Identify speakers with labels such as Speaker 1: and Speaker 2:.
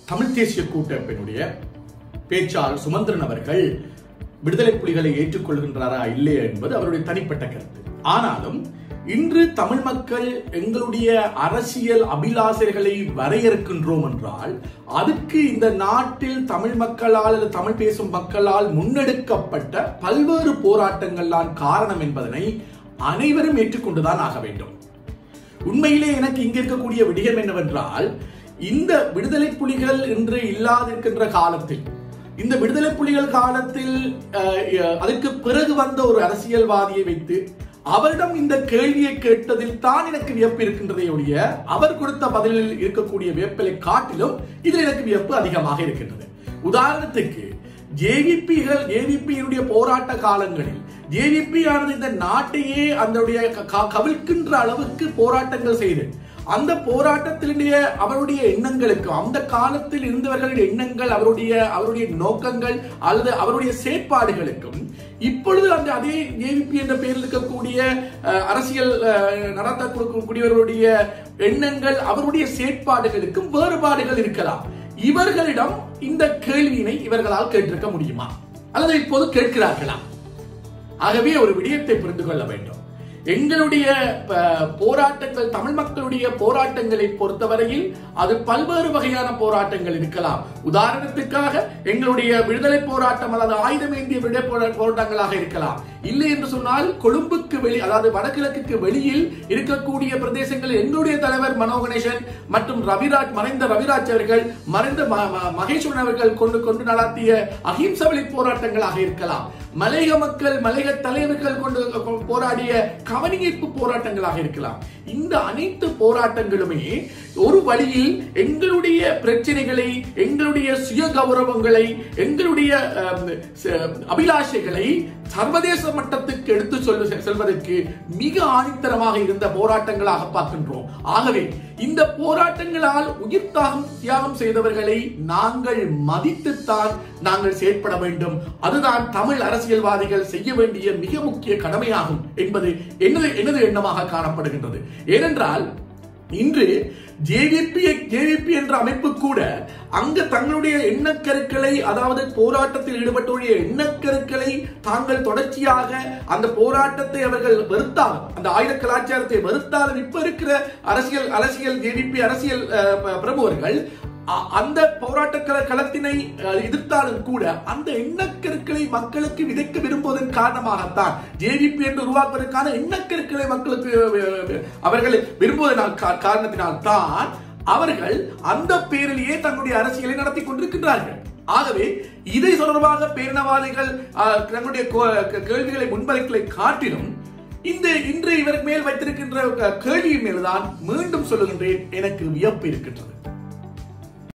Speaker 1: தமிழ் தேசிய கூட்டமைப்பினுடைய பேச்சாளர் சுமந்திரன் அவர்கள் விடுதலை புலிகளை ஏற்றுக்கொள்கின்றாரா இல்லையா என்பது அவருடைய தனிப்பட்ட கருத்து ஆனாலும் இன்று தமிழ் மக்கள் எங்களுடைய அரசியல் அபிலாசைகளை வரையறுக்கின்றோம் என்றால் அதுக்கு இந்த நாட்டில் தமிழ் மக்களால் அல்லது தமிழ் பேசும் மக்களால் முன்னெடுக்கப்பட்ட பல்வேறு போராட்டங்கள் தான் காரணம் என்பதனை அனைவரும் ஏற்றுக்கொண்டுதான் ஆக வேண்டும் உண்மையிலே எனக்கு இங்க இருக்கக்கூடிய விடயம் என்னவென்றால் இந்த விடுதலை புலிகள் இன்று இல்லாதிருக்கின்ற காலத்தில் இந்த விடுதலை புலிகள் காலத்தில் அஹ், அஹ், அதற்கு பிறகு வந்த ஒரு அரசியல்வாதியை வைத்து அவரிடம் இந்த கேள்வியை கேட்டதில் தான் எனக்கு வியப்பு இருக்கின்றதே ஒழிய அவர் கொடுத்த பதிலில் இருக்கக்கூடிய வியப்பலை காட்டிலும் இதில் எனக்கு வியப்பு அதிகமாக இருக்கின்றது உதாரணத்துக்கு ஜேவிபிகள் ஜேவிபியினுடைய போராட்ட காலங்களில் ஜேவிபி ஆனது இந்த நாட்டையே அதனுடைய க- க- கவிழ்க்கின்ற அளவுக்கு போராட்டங்கள் செய்து அந்த போராட்டத்தினுடைய அவருடைய எண்ணங்களுக்கு அந்த காலத்தில் இருந்தவர்களுடைய எண்ணங்கள் அவருடைய அவருடைய நோக்கங்கள் அல்லது அவருடைய செயற்பாடுகளுக்கும் இப்பொழுது அந்த அதே ஜேவிபி என்ற பெயரில் இருக்கக்கூடிய அஹ், அரசியல் அஹ், நடத்த கொடுக்கக்கூடியவர்களுடைய எண்ணங்கள் அவருடைய செயற்பாடுகளுக்கும் வேறுபாடுகள் இருக்கலாம் இவர்களிடம் இந்த கேள்வியினை இவர்களால் கேட்டிருக்க முடியுமா அல்லது இப்போது கேட்கிறார்களா ஆகவே ஒரு விடயத்தை புரிந்து கொள்ள வேண்டும் எங்களுடைய அஹ், போராட்டங்கள் தமிழ் மக்களுடைய போராட்டங்களை பொறுத்தவரையில் அது பல்வேறு வகையான போராட்டங்கள் இருக்கலாம் உதாரணத்துக்காக எங்களுடைய விடுதலை போராட்டம் அதாவது ஆயுதம் ஏந்திய விடுதலை போரா- போராட்டங்களாக இருக்கலாம் இல்லை என்று சொன்னால் கொழும்புக்கு வெளி அதாவது வடகிழக்குக்கு வெளியில் இருக்கக்கூடிய பிரதேசங்களில் எங்களுடைய தலைவர் மனோ கணேசன் மற்றும் ரவிராஜ் மறைந்த ரவிராஜ் அவர்கள் மறைந்த ம- ம- மகேஸ்வரன் அவர்கள் கொண்டு கொண்டு நடத்திய அகிம்சை வழி போராட்டங்களாக இருக்கலாம் மலையக மக்கள் மலையக தலைவர்கள் கொண்டு கொ- போராடிய கவனிப்பு போராட்டங்களாக இருக்கலாம் இந்த அனைத்து போராட்டங்களுமே ஒரு வழியில் எங்களுடைய பிரச்சனைகளை எங்களுடைய சுய கௌரவங்களை எங்களுடைய அஹ், ச- அபிலாஷைகளை சர்வதேச மட்டத்துக்கு எடுத்து சொல்லு செல்வதற்கு மிக ஆணித்தரமாக இருந்த போராட்டங்களாக பார்க்கின்றோம் ஆகவே இந்த போராட்டங்களால் உயிர் தாகம் தியாகம் செய்தவர்களை நாங்கள் மதித்துத்தான் நாங்கள் செயற்பட வேண்டும் அதுதான் தமிழ் அரசியல்வாதிகள் செய்ய வேண்டிய மிக முக்கிய கடமையாகும் என்பது எனது எனது எண்ணமாக காணப்படுகின்றது ஏனென்றால் இன்று ஜேவிபி ஜேவிபி என்ற அமைப்பு கூட அங்க தங்களுடைய எண்ணக்கருக்களை அதாவது போராட்டத்தில் ஈடுபட்டுடைய எண்ணக்கருக்களை தாங்கள் தொடர்ச்சியாக அந்த போராட்டத்தை அவர்கள் வெறுத்தாலும் அந்த ஆயுத கலாச்சாரத்தை வெறுத்தாலும் இப்ப இருக்கிற அரசியல் அரசியல் ஜேவிபி அரசியல் அஹ், ப- பிரமுகர்கள் அ- அந்த போராட்ட கள- களத்தினை அஹ், எதிர்த்தாலும் கூட அந்த எண்ணக்கருக்களை மக்களுக்கு விதைக்க விரும்புவதன் காரணமாகத்தான் ஜேவிபி என்று உருவாக்குவதற்கான எண்ணக்கருக்களை மக்களுக்கு அஹ், அஹ், அவர்கள் விரும்புவதனால் கா- காரணத்தினால் தான் அவர்கள் அந்த பேரிலேயே தங்களுடைய அரசியலை நடத்தி கொண்டிருக்கின்றார்கள் ஆகவே இதை தொடர்பாக பேரினவாதிகள் அஹ், தங்களுடைய கோ- க- கேள்விகளை முன்வைக்கலை காட்டிலும் இந்த இன்று இவர் மேல் வைத்திருக்கின்ற க- கேள்வியின் மேல்தான் மீண்டும் சொல்லுகின்றேன் எனக்கு வியப்பு இருக்கின்றது